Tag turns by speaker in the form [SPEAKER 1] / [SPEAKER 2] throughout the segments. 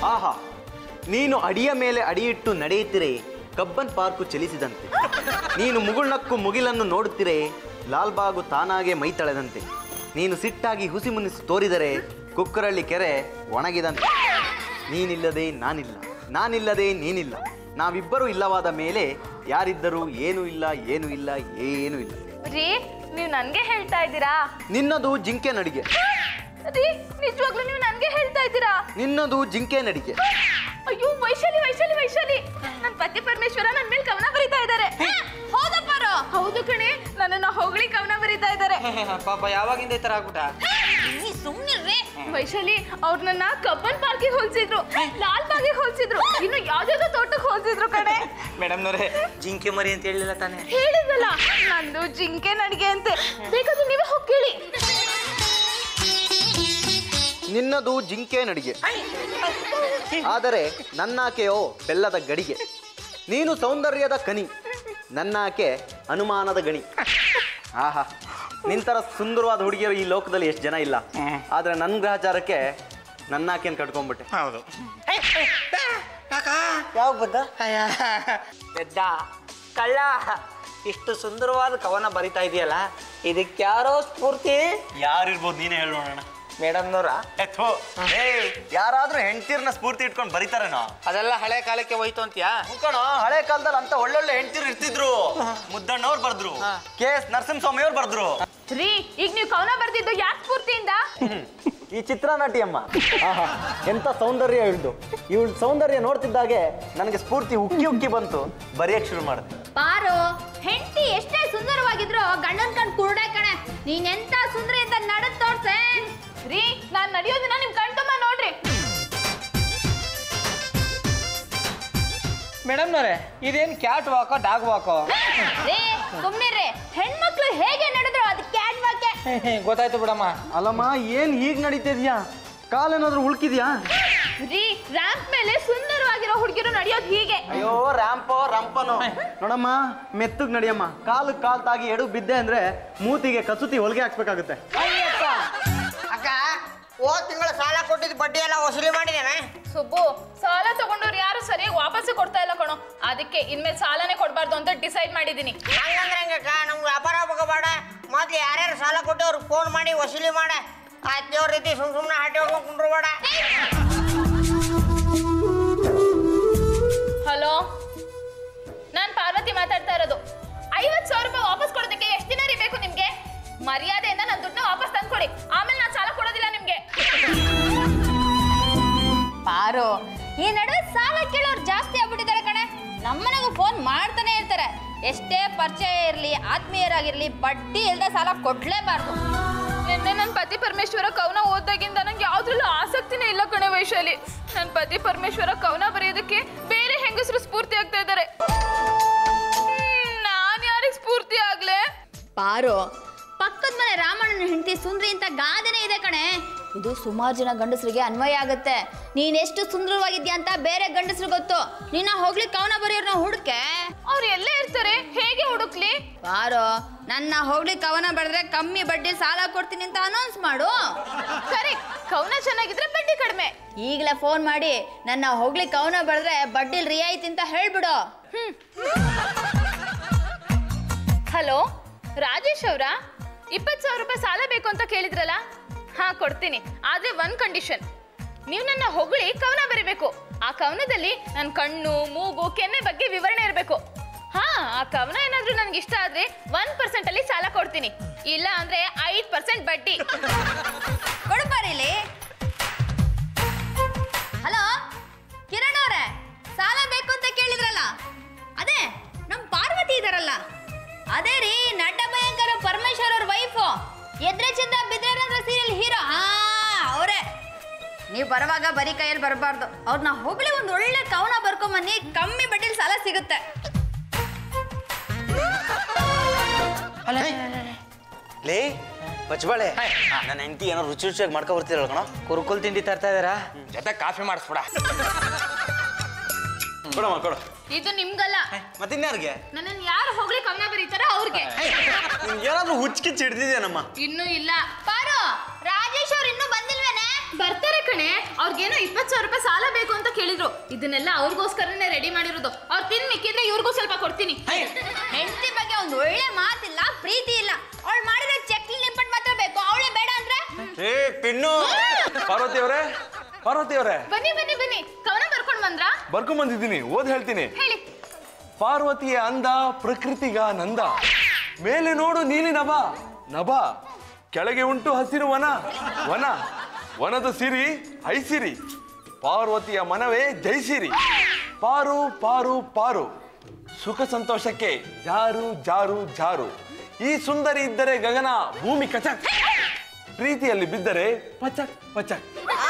[SPEAKER 1] ಆಹಾ ನೀನು ಅಡಿಯ ಮೇಲೆ ಅಡಿಯಿಟ್ಟು ನಡೆಯುತ್ತಿರೆ ಕಬ್ಬನ್ ಪಾರ್ಕು ಚಲಿಸಿದಂತೆ ನೀನು ಮುಗುಳ್ನಕ್ಕು ಮುಗಿಲನ್ನು ನೋಡುತ್ತಿರೆ ಲಾಲ್ಬಾಗು ತಾನಾಗೆ ಮೈ ತಳೆದಂತೆ ನೀನು ಸಿಟ್ಟಾಗಿ ಹುಸಿ ಮುನಿಸಿ ತೋರಿದರೆ ಕುಕ್ಕರಳ್ಳಿ ಕೆರೆ ಒಣಗಿದಂತೆ ನೀನಿಲ್ಲದೆ ನಾನಿಲ್ಲ ನಾನಿಲ್ಲದೆ ನೀನಿಲ್ಲ ನಾವಿಬ್ಬರೂ ಇಲ್ಲವಾದ ಮೇಲೆ ಯಾರಿದ್ದರೂ ಏನೂ ಇಲ್ಲ ಏನೂ ಇಲ್ಲ ಏನೂ ಇಲ್ಲ
[SPEAKER 2] ರೀ ನೀವು ನನ್ಗೆ ಹೇಳ್ತಾ ಇದ್ದೀರಾ
[SPEAKER 1] ನಿನ್ನದು ಜಿಂಕೆ ನಡಿಗೆ
[SPEAKER 2] ರೀ ನಿಜವಾಗ್ಲೂ ನೀವು ನನ್ಗೆ ಹೇಳ್ತಾ ಇದ್ದೀರಾ
[SPEAKER 1] ನಿನ್ನದು ಜಿಂಕೆ ನಡಿಗೆ
[SPEAKER 2] ಅಯ್ಯೋ ವೈಶಾಲಿ ವೈಶಾಲಿ ವೈಶಾಲಿ ನನ್ ಪತಿ ಪರಮೇಶ್ವರ ನನ್ ಮೇಲೆ ಕವನ ಬರೀತಾ ಇದ್ದಾರೆ ಹೌದಪ್ಪಾರೋ ಹೌದು ಕಣೆ ನನ್ನನ್ನ ಹೊಗಳಿ ಕವನ ಬರೀತಾ ಇದ್ದಾರೆ
[SPEAKER 3] ಪಾಪ ಯಾವಾಗಿಂದ ಈ ತರ ಆಗ್ಬಿಟ್ಟ
[SPEAKER 2] ಸುಮ್ನಿರ್ರಿ ವೈಶಾಲಿ ಅವ್ರು ನನ್ನ ಕಬ್ಬನ್ ಪಾರ್ಕಿಗೆ ಹೋಲ್ಸಿದ್ರು ಲಾಲ್ ಬಾಗಿಗೆ ಹೋಲ್ಸಿದ್ರು ಇನ್ನು ಯಾವ್ದಾವ್ದೋ ತೋಟಕ್ಕೆ ಹೋಲ್ಸಿದ್ರು ಕಣೆ
[SPEAKER 3] ಮೇಡಮ್ನವ್ರೆ ಜಿಂಕೆ ಮರಿ ಅಂತ ಹೇಳಿಲ್ಲ ತಾನೆ
[SPEAKER 2] ಹೇಳಿದಲ್ಲ ನಂದು ಜಿಂಕೆ ನಡಿಗೆ ಅಂತೆ ಬೇಕಾದ್ರೆ ನೀವೇ ಹೋಗಿ ಕೇಳಿ
[SPEAKER 1] ನಿನ್ನದು ಜಿಂಕೆ ನಡಿಗೆ ಆದರೆ ನನ್ನಾಕೆಯೋ ಬೆಲ್ಲದ ಗಡಿಗೆ ನೀನು ಸೌಂದರ್ಯದ ಕನಿ ನನ್ನಾಕೆ ಅನುಮಾನದ ಗಣಿ ಆಹಾ ನಿಂತರ ಸುಂದರವಾದ ಹುಡುಗಿಯರು ಈ ಲೋಕದಲ್ಲಿ ಎಷ್ಟು ಜನ ಇಲ್ಲ ಆದ್ರೆ ನನ್ನ ಗ್ರಹಚಾರಕ್ಕೆ ನನ್ನಾಕೆಯನ್ನು ಕಟ್ಕೊಂಡ್ಬಿಟ್ಟೆ
[SPEAKER 3] ಹೌದು
[SPEAKER 1] ಯಾವ ಬದ್ದ
[SPEAKER 3] ಪೆದ್ದ ಕಳ್ಳ ಇಷ್ಟು ಸುಂದರವಾದ ಕವನ ಬರಿತಾ ಇದೆಯಲ್ಲ ಇದಕ್ಕೆ ಯಾರೋ ಸ್ಫೂರ್ತಿ
[SPEAKER 1] ಯಾರಿರ್ಬೋದು ನೀನೇ ಹೇಳೋಣ
[SPEAKER 3] ಮೇಡಮ್ನವ್ರ
[SPEAKER 1] ಯಾರಾದ್ರೂ ಹೆಂಡ್ತೀರ್ನ ಸ್ಫೂರ್ತಿ ಇಟ್ಕೊಂಡು ಬರೀತಾರೇನೋ
[SPEAKER 3] ಅದೆಲ್ಲ ಹಳೆ ಕಾಲಕ್ಕೆ ಹೋಯ್ತು ಅಂತ್ಯಾ
[SPEAKER 1] ಮುಖಣ ಹಳೆ ಕಾಲದಲ್ಲಿ ಅಂತ ಒಳ್ಳೊಳ್ಳೆ ಹೆಂಡ್ತೀರು ಇರ್ತಿದ್ರು ಮುದ್ದಣ್ಣವ್ರು ಬರ್ದ್ರು ಕೆ ಎಸ್ ನರಸಿಂಹಸ್ವಾಮಿ ಅವ್ರು ಬರ್ದ್ರು
[SPEAKER 2] ರೀ ಈಗ ನೀವು ಕವನ ಬರ್ದಿದ್ದು ಯಾಕೆ ಸ್ಫೂರ್ತಿಯಿಂದ
[SPEAKER 1] ಈ ಚಿತ್ರನಟಿ ಅಮ್ಮ ಆಹಾ, ಎಂತ ಸೌಂದರ್ಯ ಇಳ್ದು ಇವಳ ಸೌಂದರ್ಯ ನೋಡ್ತಿದ್ದಾಗೆ ನನಗೆ ಸ್ಫೂರ್ತಿ ಉಕ್ಕಿ ಉಕ್ಕಿ ಬಂತು ಬರೆಯಕ್ ಶುರು ಮಾಡಿದೆ
[SPEAKER 4] ಪಾರು ಹೆಂಡತಿ ಎಷ್ಟೇ ಸುಂದರವಾಗಿದ್ರು ಗಂಡನ್ ಕಣ್ ಕುರುಡೆ ಕಣೆ ನೀನೆಂತ ಸುಂದರ ಅಂತ ನಡದ್ ತೋರ್ಸೆ
[SPEAKER 2] ರೀ ನಾನ್ ನಡೆಯೋದನ್ನ ನಿಮ್ ಕಣ್ತಮ್ಮ ನೋಡ್ರಿ
[SPEAKER 3] ಮೇಡಮ್ನವ್ರೆ ಇದೇನು ಕ್ಯಾಟ್ ವಾಕೋ ಡಾಗ್ ವಾಕೋ
[SPEAKER 4] ರೇ ಸುಮ್ನಿರ್ರಿ ಹೆಣ್ಮಕ್ಳು ಹೇಗೆ ನಡೆದ್ರು ಅದು ಕ್ಯಾಟ್ ವಾಕ್ಯ
[SPEAKER 3] ಗೊತ್ತಾಯ್ತು ಬಿಡಮ್ಮ
[SPEAKER 1] ಅಲ್ಲಮ್ಮ ಏನ್ ಹೀಗ್ ನಡೀತಿದ್ಯಾ ಕಾಲೇನಾದ್ರೂ ಉಳ್ಕಿದ್ಯಾ
[SPEAKER 2] ರೀ ರ್ಯಾಂಪ್ ಮೇಲೆ ಸುಂದರವಾಗಿರೋ ಹುಡುಗಿರು ನಡೆಯೋದು ಹೀಗೆ
[SPEAKER 1] ಅಯ್ಯೋ ರ್ಯಾಂಪೋ ರಂಪನೋ ನೋಡಮ್ಮ ಮೆತ್ತಗ್ ನಡಿಯಮ್ಮ ಕಾಲು ಕಾಲ್ ತಾಗಿ ಎಡು ಬಿದ್ದೆ ಅಂದ್ರೆ ಮೂತಿಗೆ ಕಸೂತಿ ಹೊಲಿಗೆ ಹಾಕ್ಬೇಕಾಗುತ್ತೆ
[SPEAKER 5] ಅಕ್ಕ ಹೋದ್ ತಿಂಗಳ ಸಾಲ ಕೊಟ್ಟಿದ್ದು ಬಡ್ಡಿ ಎಲ್ಲ ವಸೂಲಿ ಮಾಡಿದ್ದೇನೆ
[SPEAKER 2] ಸುಬ್ಬು ಸಾಲ ತಗೊಂಡವ್ರು ಯಾರು ಸರಿಯಾಗಿ ವಾಪಸ್ ಕೊಡ್ತಾ ಇಲ್ಲ ಕಣೋ ಅದಕ್ಕೆ ಇನ್ಮೇಲೆ ಸಾಲನೇ ಕೊಡಬಾರ್ದು ಅಂತ ಡಿಸೈಡ್ ಮಾಡಿದ್ದೀನಿ
[SPEAKER 5] ಹಂಗಂದ್ರೆ ಹೆಂಗಕ್ಕ ನಮ್ಗೆ ವ್ಯಾಪಾರ ಹೋಗಬೇಡ ಮೊದ್ಲು ಯಾರ್ಯಾರು ಸಾಲ ಕೊಟ್ಟು ಅವ್ರಿಗೆ ಫೋನ್ ಮಾಡಿ ವಸೂಲಿ ಮಾಡ ಆಯ್ತು ದೇವ್ರ ರೀತಿ ಸುಮ್ ಸುಮ್ಮನೆ ಹಾಟಿ ಹೋಗ್ಕೊಂಡು ಕುಂಡ್ರಬೇಡ
[SPEAKER 2] ಹಲೋ ನಾನ್ ಪಾರ್ವತಿ ಮಾತಾಡ್ತಾ ಇರೋದು ಐವತ್ ಸಾವಿರ ರೂಪಾಯಿ ವಾಪಸ್ ಕೊಡೋದಕ್ಕೆ ಎಷ್ಟು ದಿನ ರೀ ಬೇಕು ನಿಮ್ಗೆ ಮರ್ಯಾದೆಯಿಂದ ನನ್ನ ದುಡ್ಡನ್ನ ವಾಪಸ್ ತಂದ್ಕೊಡಿ ಆಮೇಲೆ ನಾನು ಸಾಲ ಕೊಡೋದಿಲ್ಲ ನಿಮ್ಗೆ
[SPEAKER 4] ಪಾರು ಈ ನಡುವೆ ಸಾಲ ಕೇಳೋರು ಜಾಸ್ತಿ ಆಗ್ಬಿಟ್ಟಿದ್ದಾರೆ ಕಣೆ ನಮ್ಮನೆಗೂ ಫೋನ್ ಮಾಡ್ತಾನೆ ಇರ್ತಾರೆ ಎಷ್ಟೇ ಪರಿಚಯ ಇರಲಿ ಆತ್ಮೀಯರಾಗಿರ್ಲಿ ಬಡ್ಡಿ ಇಲ್ಲದೆ ಸಾಲ ಕೊಡ್ಲೇಬಾರ್ದು
[SPEAKER 2] ನಿನ್ನೆ ನನ್ನ ಪತಿ ಪರಮೇಶ್ವರ ಕವನ ಓದಾಗಿಂದ ನಂಗೆ ಯಾವ್ದ್ರಲ್ಲೂ ಆಸಕ್ತಿನೇ ಇಲ್ಲ ಕಣೆ ವೈಶಾಲಿ ನನ್ನ ಪತಿ ಪರಮೇಶ್ವರ ಕವನ ಬರೆಯೋದಕ್ಕೆ ಬೇರೆ ಹೆಂಗಸರು ಸ್ಫೂರ್ತಿ ಆಗ್ತಾ ಇದ್ದಾರೆ ನಾನು ಯಾರಿಗೆ ಸ್ಫೂರ್ತಿ ಆಗ್ಲೇ
[SPEAKER 4] ಪಾರು ಪಕ್ಕದ ಮನೆ ರಾಮಣ್ಣನ ಹೆಂಡತಿ ಸುಂದ್ರಿ ಅಂತ ಗಾದೆನೇ ಇದೆ ಕಣೆ ಇದು ಸುಮಾರು ಜನ ಗಂಡಸರಿಗೆ ಅನ್ವಯ ಆಗುತ್ತೆ ನೀನೆಷ್ಟು ಸುಂದರವಾಗಿದ್ಯಾ ಅಂತ ಬೇರೆ ಗಂಡಸ್ರು ಗೊತ್ತು ನಿನ್ನ ಹೋಗ್ಲಿ ಕವನ ಬರೆಯೋರ್ನ ಹುಡುಕೆ
[SPEAKER 2] ಅವ್ರು ಎಲ್ಲೇ ಇರ್ತಾರೆ ಹೇಗೆ ಹುಡುಕ್ಲಿ
[SPEAKER 4] ಪಾರು ನನ್ನ ಹೋಗ್ಲಿ ಕವನ ಬರೆದ್ರೆ ಕಮ್ಮಿ ಬಡ್ಡಿ ಸಾಲ ಕೊಡ್ತೀನಿ ಅಂತ ಅನೌನ್ಸ್ ಮಾಡು
[SPEAKER 2] ಕರೆಕ್ಟ್ ಕವನ ಚೆನ್ನಾಗಿದ್ರೆ ಬಡ್ಡಿ ಕಡಿಮೆ
[SPEAKER 4] ಈಗಲೇ ಫೋನ್ ಮಾಡಿ ನನ್ನ ಹೋಗ್ಲಿ ಕವನ ಬರೆದ್ರೆ ಬಡ್ಡಿಲ್ ರಿಯಾಯಿತಿ ಅಂತ ಹೇಳ್ಬಿಡು
[SPEAKER 2] ಹಲೋ ರಾಜೇಶ್ ಅವರಾ ಇಪ್ಪತ್ತು ಸಾವಿರ ರೂಪಾಯಿ ಸಾಲ ಬೇಕು ಅಂತ ಕೇಳಿದ್ರಲ್ಲ ಹಾ ಕೊಡ್ತೀನಿ ಆದ್ರೆ ಒಂದ್ ಕಂಡೀಷನ್ ನೀವು ನನ್ನ ಹೊಗಳಿ ಕವನ ಬರೀಬೇಕು ಆ ಕವನದಲ್ಲಿ ನನ್ನ ಕಣ್ಣು ಮೂಗು ಕೆನ್ನೆ ಬಗ್ಗೆ ವಿವರಣೆ ಇರಬೇಕು ಹಾ ಆ ಕವನ ಏನಾದ್ರೂ ನನ್ಗೆ ಇಷ್ಟ ಆದ್ರೆ ಒನ್ ಪರ್ಸೆಂಟ್ ಅಲ್ಲಿ ಸಾಲ ಕೊಡ್ತೀನಿ ಇಲ್ಲ ಅಂದ್ರೆ ಐದ್ ಪರ್ಸೆಂಟ್ ಬಡ್ಡಿ
[SPEAKER 4] ಕೊಡು ಪಾರಿಲಿ ಹಲೋ ಕಿರಣ್ ಅವ್ರೆ ಸಾಲ ಬೇಕು ಅಂತ ಕೇಳಿದ್ರಲ್ಲ ಅದೇ ನಮ್ ಪಾರ್ವತಿ ಇದಾರಲ್ಲ ಅದೇ ರೀ ನಟ ಭಯಂಕರ ಪರಮೇಶ್ವರ್ ಅವ್ರ ವೈಫು ಎದ್ರೆ ಚಂದ ಬಿದ್ರೇನಂದ್ರ ಸೀರಿಯಲ್ ಹೀರೋ ಹಾ ಅವರೇ ನೀವು ಬರುವಾಗ ಬರೀ ಕೈಯಲ್ಲಿ ಬರಬಾರ್ದು ಅವ್ರನ್ನ ಹೊಗಳಿ ಒಂದು ಒಳ್ಳೆ ಕವನ ಬರ್ಕೊಂಬನ್ನಿ ಕಮ್ಮಿ ಬಡ್ಡಿಲಿ ಸಾಲ ಸಿಗುತ್ತೆ
[SPEAKER 1] ಲೇ ಪಚ್ಬಾಳೆ ನನ್ನ ಹೆಂಡತಿ ಏನೋ ರುಚಿ ರುಚಿಯಾಗಿ ಮಾಡ್ಕೊ ಬರ್ತೀರಲ್ಲ ಕಣ
[SPEAKER 3] ಕುರುಕುಲ್ ತಿಂಡಿ ತರ್ತಾ ಇದಾರಾ ಜೊತೆ ಕಾಫಿ ಮಾಡಿಸ್ಬಿಡ
[SPEAKER 1] ಕೊಡಮ್ಮ ಕೊಡು
[SPEAKER 2] ಇದು ನಿಮ್ಗಲ್ಲ
[SPEAKER 1] ಮತ್ತಿನ್ಯಾರಿಗೆ
[SPEAKER 2] ನನ್ನನ್ನು ಯಾರು ಹೊಗಳಿ ಕವನ ಬರೀತಾರೋ ಅವ್ರಿಗೆ
[SPEAKER 1] ನಿಮ್ಗೆ ಏನಾದ್ರೂ ಹುಚ್ಚಿಚ್ಚಿ ಹಿಡ್ದಿದ್ಯೇನಮ್ಮ
[SPEAKER 2] ಇನ್ನೂ ಇಲ್ಲ
[SPEAKER 4] ಪಾರು ರಾಜೇಶ್ ಅವ್ರು ಇನ್ನೂ ಬಂದಿಲ್ವೇನೆ
[SPEAKER 2] ಬರ್ತಾರೆ ಕಣೆ ಅವ್ರಿಗೇನೋ ಇಪ್ಪತ್ತು ಸಾವಿರ ರೂಪಾಯಿ ಸಾಲ ಬೇಕು ಅಂತ ಇದನ್ನೆಲ್ಲ ಅವ್ರಿಗೋಸ್ಕರನೇ ರೆಡಿ ಮಾಡಿರೋದು ಅವ್ರು ತಿನ್ ಮಿಕ್ಕಿದ್ರೆ ಇವ್ರಿಗೂ ಸ್ವಲ್ಪ ಕೊಡ್ತೀನಿ
[SPEAKER 4] ಹೆಂಡತಿ ಬಗ್ಗೆ ಒಂದು ಒಳ್ಳೆ ಮಾತಿಲ್ಲ ಪ್ರೀತಿ ಇಲ್ಲ ಅವಳು ಮಾಡಿರೋ ಚಕ್ಲಿ ನಿಪ್ಪಟ್ ಮಾತ್ರ ಬೇಕು ಅವಳೇ ಬೇಡ ಅಂದ್ರೆ
[SPEAKER 1] ಏ ಪಿನ್ನು
[SPEAKER 6] ಪಾರ್ವತಿ ಅವರೇ ಪಾರ್ವತಿ ಅವರೇ
[SPEAKER 2] ಬನ್ನಿ ಬನ್ನಿ ಬನ್ನಿ ಕವನ ಬರ್ಕೊಂಡ್ ಬಂದ್ರಾ
[SPEAKER 6] ಬರ್ಕೊಂಡ್ ಬಂದಿದ್ದೀನಿ ಓದ್ ಹೇಳ್ತೀನಿ
[SPEAKER 2] ಹೇಳಿ
[SPEAKER 6] ಪಾರ್ವತಿಯ ಅಂದ ಪ್ರಕೃತಿಗ ನಂದ ಮೇಲೆ ನೋಡು ನೀಲಿ ನಭ ನಭ ಕೆಳಗೆ ಉಂಟು ಹಸಿರು ವನ ವನ ವನದ ಸಿರಿ ಐಸಿರಿ ಪಾರ್ವತಿಯ ಮನವೇ ಜೈಸಿರಿ ಪಾರು ಪಾರು ಪಾರು ಸುಖ ಸಂತೋಷಕ್ಕೆ ಜಾರು ಜಾರು ಜಾರು ಈ ಸುಂದರಿ ಇದ್ದರೆ ಗಗನ ಭೂಮಿ ಕಚಕ್ ಪ್ರೀತಿಯಲ್ಲಿ ಬಿದ್ದರೆ ಪಚಕ್ ಪಚಕ್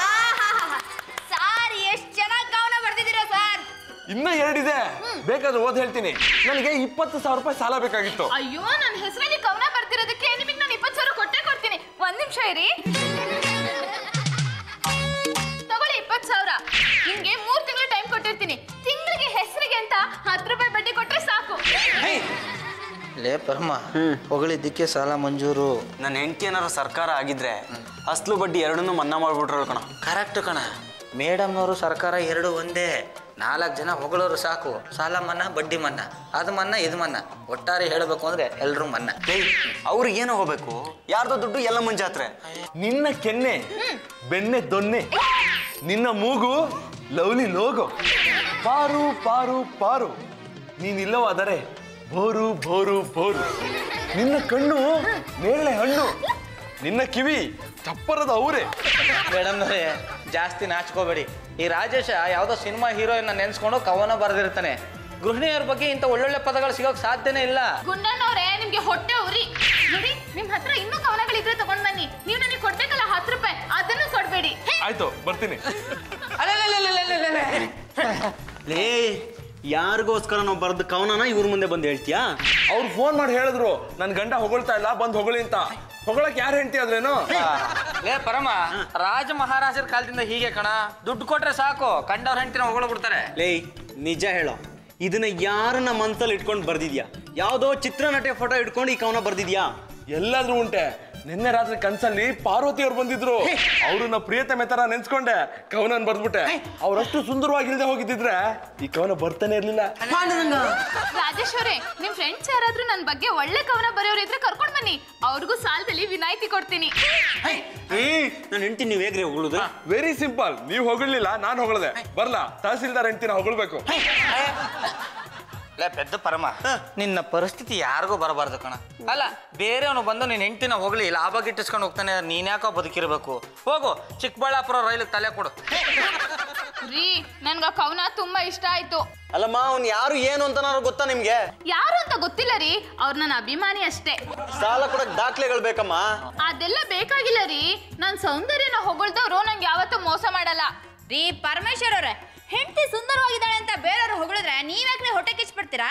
[SPEAKER 4] ಸಾರ್ ಎಷ್ಟು ಚೆನ್ನಾಗಿ ಕವನ ಬರ್ದಿದ್ದೀರಾ ಸರ್
[SPEAKER 6] ಇನ್ನ ಎರಡಿದೆ ಬೇಕಾದ್ರೆ ಓದ್ ಹೇಳ್ತೀನಿ ನನಗೆ ಇಪ್ಪತ್ತು ಸಾವಿರ ರೂಪಾಯಿ ಸಾಲ ಬೇಕಾಗಿತ್ತು
[SPEAKER 2] ಅಯ್ಯೋ ನನ್ನ ಹೆಸರಲ್ಲಿ ಕವನ ಬರ್ತಿರೋದಕ್ಕೆ ನಿಮಗೆ ನಾನು ಇಪ್ಪತ್ತು ಸಾವಿರ ಕೊಟ್ಟೆ ಕೊಡ್ತೀನಿ ಒಂದ್ ನಿಮಿಷ ಇರಿ ತಗೊಳ್ಳಿ ಇಪ್ಪತ್ತು ಸಾವಿರ ನಿಮ್ಗೆ ಮೂರ್ ತಿಂಗಳು ಟೈಮ್ ಕೊಟ್ಟಿರ್ತೀನಿ ತಿಂಗಳಿಗೆ ಹೆಸರಿಗೆ ಅಂತ ಹತ್ತು ರೂಪಾಯಿ ಬಡ್ಡಿ ಕೊಟ್ರೆ ಸಾಕು
[SPEAKER 3] ಲೇ ಪರಮ ಹೊಗಳಿದ್ದಕ್ಕೆ ಸಾಲ ಮಂಜೂರು
[SPEAKER 1] ನನ್ನ ಹೆಂಡತಿ ಏನಾರು ಸರ್ಕಾರ ಆಗಿದ್ರೆ ಅಸ್ಲು ಬಡ್ಡಿ ಎರಡನ್ನೂ ಮನ್ನಾ ಮಾಡ್ಬಿಟ್ರಲ್ಲ ಕಣ
[SPEAKER 3] ಕರೆಕ್ಟ್ ಕಣ ಮೇಡಮ್ನವರು ಸರ್ಕಾರ ಎರಡು ಒಂದೇ ನಾಲ್ಕು ಜನ ಹೊಗಳೋರು ಸಾಕು ಸಾಲ ಮನ್ನಾ ಬಡ್ಡಿ ಮನ್ನಾ ಅದು ಮನ್ನಾ ಇದು ಮನ್ನಾ ಒಟ್ಟಾರೆ ಹೇಳಬೇಕು ಅಂದ್ರೆ ಎಲ್ರೂ ಮನ್ನಾ
[SPEAKER 1] ಏಯ್ ಅವ್ರಿಗೆ ಏನು ಹೋಗ್ಬೇಕು ಯಾರ್ದೋ ದುಡ್ಡು ಎಲ್ಲ ಮುಂಜಾತ್ರೆ
[SPEAKER 6] ನಿನ್ನ ಕೆನ್ನೆ ಬೆಣ್ಣೆ ದೊನ್ನೆ ನಿನ್ನ ಮೂಗು ಲವ್ಲಿ ಲೋಗೋ ಪಾರು ಪಾರು ಪಾರು ನೀನಿಲ್ಲವಾದರೆ ಬೋರು ಬೋರು ಬೋರು ನಿನ್ನ ಕಣ್ಣು ನೇರಳೆ ಹಣ್ಣು ನಿನ್ನ ಕಿವಿ ಚಪ್ಪರದ ಅವರೇ
[SPEAKER 3] ಮೇಡಮ್ನವರೇ ಜಾಸ್ತಿ ನಾಚ್ಕೋಬೇಡಿ ಈ ರಾಜೇಶ ಯಾವುದೋ ಸಿನಿಮಾ ಹೀರೋಯಿನ್ ನೆನ್ಸ್ಕೊಂಡು ಕವನ ಬರೆದಿರ್ತಾನೆ ಗೃಹಿಣಿಯರ ಬಗ್ಗೆ ಇಂಥ ಒಳ್ಳೊಳ್ಳೆ ಪದಗಳು ಸಿಗೋಕ್ ಸಾಧ್ಯನೇ ಇಲ್ಲ
[SPEAKER 2] ಗುಂಡಣ್ಣವ್ರೆ ನಿಮ್ಗೆ ಹೊಟ್ಟೆ ಉರಿ ನೋಡಿ ನಿಮ್ ಹತ್ರ ಇನ್ನೂ ಕವನಗಳಿದ್ರೆ ತಗೊಂಡ್ ಬನ್ನಿ ನೀವು ನನಗೆ ಕೊಡ್ಬೇಕಲ್ಲ ಹತ್ತು ರೂಪಾಯಿ ಅದನ್ನು ಕೊಡ್ಬೇಡಿ
[SPEAKER 6] ಆಯ್ತು ಬರ್ತೀನಿ
[SPEAKER 1] ಲೇ ಯಾರಿಗೋಸ್ಕರ ನಾವು ಬರೆದ ಕವನನ ಇವ್ರ ಮುಂದೆ ಬಂದು ಹೇಳ್ತೀಯಾ
[SPEAKER 6] ಅವ್ರು ಫೋನ್ ಮಾಡಿ ಹೇಳಿದ್ರು ನನ್ನ ಗಂಡ ಹೊಗಳ್ತಾ ಇಲ್ಲ ಬಂದು ಹೊಗಳಿ ಅಂತ ಹೊಗಳಕ್ ಯಾರು ಹೆಂಡ್ತಿ ಆದ್ರೇನು
[SPEAKER 3] ಲೇ ಪರಮ ರಾಜ ಮಹಾರಾಜರ ಕಾಲದಿಂದ ಹೀಗೆ ಕಣ ದುಡ್ಡು ಕೊಟ್ರೆ ಸಾಕು ಕಂಡವ್ರ ಹೆಂಡತಿನ ಹೊಗಳು ಬಿಡ್ತಾರೆ
[SPEAKER 1] ಲೇ ನಿಜ ಹೇಳೋ ಇದನ್ನ ಯಾರನ್ನ ಮನ್ಸಲ್ಲಿ ಇಟ್ಕೊಂಡು ಬರ್ದಿದ್ಯಾ ಯಾವುದೋ ಚಿತ್ರನಟೆ ಫೋಟೋ ಇಟ್ಕೊಂಡು ಈ ಕವನ ಬರ್ದಿದ್ಯಾ
[SPEAKER 6] ಎಲ್ಲಾದ್ರೂ ಉಂಟೆ ನಿನ್ನೆ ರಾತ್ರಿ ಕನ್ಸಲ್ಲಿ ಪಾರ್ವತಿ ಅವ್ರು ಬಂದಿದ್ರು ಅವ್ರನ್ನ ಪ್ರಿಯತಮೆ ತರ ನೆನ್ಸ್ಕೊಂಡೆ ಕವನನ್ ಬರ್ದ್ಬಿಟ್ಟೆ ಅವ್ರಷ್ಟು ಸುಂದರವಾಗಿಲ್ದೆ ಹೋಗಿದ್ದಿದ್ರೆ ಈ ಕವನ ಬರ್ತಾನೆ ಇರ್ಲಿಲ್ಲ
[SPEAKER 2] ರಾಜೇಶ್ ಅವರೇ ನಿಮ್ ಫ್ರೆಂಡ್ಸ್ ಯಾರಾದ್ರೂ ನನ್ನ ಬಗ್ಗೆ ಒಳ್ಳೆ ಕವನ ಬರೆಯೋರು ಇದ್ರೆ ಕರ್ಕೊಂಡ್ ಬನ್ನಿ ಅವ್ರಿಗೂ ಸಾಲದಲ್ಲಿ ವಿನಾಯಿತಿ ಕೊಡ್ತೀನಿ
[SPEAKER 1] ಏಯ್ ನನ್ನ ಹೆಂಡತಿ ನೀವು ಹೇಗ್ರಿ ಹೊಗಳುದು
[SPEAKER 6] ವೆರಿ ಸಿಂಪಲ್ ನೀವು ಹೊಗಳಿಲ್ಲ ನಾನು ಹೊಗಳದೆ ಬರ್ಲಾ ತಹಸೀಲ್ದಾರ್ ಹೆಂಡ್ತಿನ ಹೊಗಳ್ಬೇಕು
[SPEAKER 3] ಲೇ ಪೆದ್ದ ಪರಮ ನಿನ್ನ ಪರಿಸ್ಥಿತಿ ಯಾರಿಗೂ ಬರಬಾರ್ದು ಕಣ ಅಲ್ಲ ಬೇರೆಯವನು ಬಂದು ನಿನ್ನ ಹೆಂಡತಿನ ಹೊಗಳಿ ಲಾಭ ಗಿಟ್ಟಿಸ್ಕೊಂಡು ಹೋಗ್ತಾನೆ ನೀನ್ಯಾಕೋ ಬದುಕಿರ್ಬೇಕು ಹೋಗು ಚಿಕ್ಕಬಳ್ಳಾಪುರ ರೈಲಿಗೆ ತಲೆ ಕೊಡು
[SPEAKER 2] ರೀ ನನ್ಗ ಕವನ ತುಂಬಾ ಇಷ್ಟ ಆಯ್ತು
[SPEAKER 1] ಅಲ್ಲಮ್ಮ ಅವ್ನು ಯಾರು ಏನು ಅಂತ ಗೊತ್ತಾ ನಿಮ್ಗೆ
[SPEAKER 2] ಯಾರು ಅಂತ ಗೊತ್ತಿಲ್ಲ ರೀ ಅವ್ರು ನನ್ನ ಅಭಿಮಾನಿ ಅಷ್ಟೇ
[SPEAKER 1] ಸಾಲ ಕೊಡಕ್ ದಾಖಲೆಗಳು ಬೇಕಮ್ಮ
[SPEAKER 2] ಅದೆಲ್ಲ ಬೇಕಾಗಿಲ್ಲ ರೀ ನನ್ ಸೌಂದರ್ಯನ ಹೊಗಳ್ದವ್ರು ನಂಗೆ ಯಾವತ್ತೂ ಮೋಸ ಮಾಡಲ್ಲ
[SPEAKER 4] ರೀ ಪರಮೇಶ್ವರ್ ಅವ್ರೆ ಹೆಂಡತಿ ಸುಂದರವಾಗಿದ್ದಾಳೆ ಅಂತ ಬೇರೆಯವ್ರು ಹೊಗಳಿದ್ರೆ ನೀವ್ಯಾಕ್ರೆ ಹೊಟ್ಟೆ ಕಿಚ್ಬಿಡ್ತೀರಾ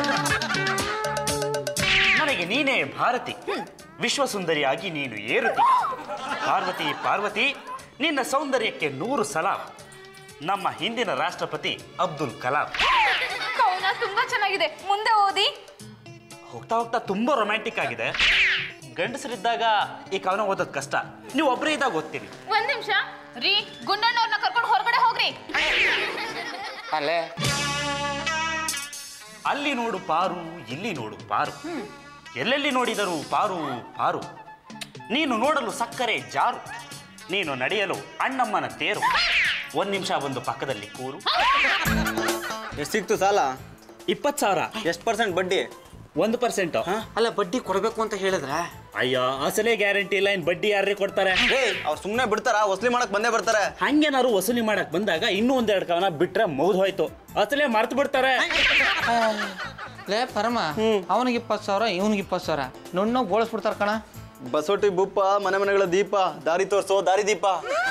[SPEAKER 7] ನನಗೆ ನೀನೇ ಭಾರತಿ ವಿಶ್ವಸುಂದರಿಯಾಗಿ ನೀನು ಏರುತಿ ಪಾರ್ವತಿ ಪಾರ್ವತಿ ನಿನ್ನ ಸೌಂದರ್ಯಕ್ಕೆ ನೂರು ಸಲಾಂ ನಮ್ಮ ಹಿಂದಿನ ರಾಷ್ಟ್ರಪತಿ ಅಬ್ದುಲ್ ಕಲಾಂ
[SPEAKER 2] ಕವನ ತುಂಬಾ ಚೆನ್ನಾಗಿದೆ ಮುಂದೆ ಓದಿ
[SPEAKER 7] ಹೋಗ್ತಾ ಹೋಗ್ತಾ ತುಂಬಾ ರೊಮ್ಯಾಂಟಿಕ್ ಆಗಿದೆ ಗಂಡಸರಿದ್ದಾಗ ಈ ಕವನ ಓದೋದು ಕಷ್ಟ ನೀವು ಒಬ್ಬರೇ ಇದ್ದಾಗ ಓದ್ತೀನಿ
[SPEAKER 2] ಒಂದ್ ನಿಮಿಷ ರೀ ಗುಂಡಣ್ಣವ್ರನ್ನ ಕರ್ಕೊಂಡು ಹೊರಗಡೆ ಹೋಗ್ರಿ
[SPEAKER 3] ಅಲ್ಲೇ
[SPEAKER 7] ಅಲ್ಲಿ ನೋಡು ಪಾರು ಇಲ್ಲಿ ನೋಡು ಪಾರು ಎಲ್ಲೆಲ್ಲಿ ನೋಡಿದರೂ ಪಾರು ಪಾರು ನೀನು ನೋಡಲು ಸಕ್ಕರೆ ಜಾರು ನೀನು ನಡೆಯಲು ಅಣ್ಣಮ್ಮನ ತೇರು ಒಂದ್ ನಿಮಿಷ ಒಂದು ಪಕ್ಕದಲ್ಲಿ ಕೂರು
[SPEAKER 1] ಎಷ್ಟು ಸಿಕ್ತು ಸಾಲ
[SPEAKER 7] ಇಪ್ಪತ್ತು ಸಾವಿರ
[SPEAKER 1] ಎಷ್ಟು ಪರ್ಸೆಂಟ್ ಬಡ್ಡಿ
[SPEAKER 7] ಒಂದು ಪರ್ಸೆಂಟ್
[SPEAKER 3] ಅಲ್ಲ ಬಡ್ಡಿ ಕೊಡಬೇಕು ಅಂತ ಹೇಳಿದ್ರೆ
[SPEAKER 7] ಅಯ್ಯೋ ಅಸಲೇ ಗ್ಯಾರಂಟಿ ಇಲ್ಲ ಇನ್ ಬಡ್ಡಿ ಯಾರೇ ಕೊಡ್ತಾರೆ
[SPEAKER 1] ಏಯ್ ಅವ್ರು ಸುಮ್ಮನೆ ಬಿಡ್ತಾರ ವಸೂಲಿ ಮಾಡಕ್ ಬಂದೇ ಬರ್ತಾರೆ
[SPEAKER 7] ಹಂಗೇನಾದ್ರು ವಸೂಲಿ ಮಾಡಕ್ ಬಂದಾಗ ಇನ್ನೂ ಒಂದೆರಡು ಕವನ ಬಿಟ್ರೆ ಮುಗ್ದು ಹೋಯ್ತು ಅಸಲೇ ಮರ್ತು ಬಿಡ್ತಾರೆ
[SPEAKER 3] ಲೇ ಪರಮ ಅವನಿಗೆ ಇಪ್ಪತ್ತು ಸಾವಿರ ಇವನಿಗೆ ಇಪ್ಪತ್ತು ಸಾವಿರ ನುಣ್ಣಗೆ ಬೋಳಿಸ್ಬಿಡ್ತಾರ ಕಣ
[SPEAKER 1] ಬಸೋಟಿ ಬುಪ್ಪ ಮನೆ ಮನೆಗಳ ದೀಪ ದಾರಿ ತೋರ್ಸೋ ದಾರಿ ದೀಪ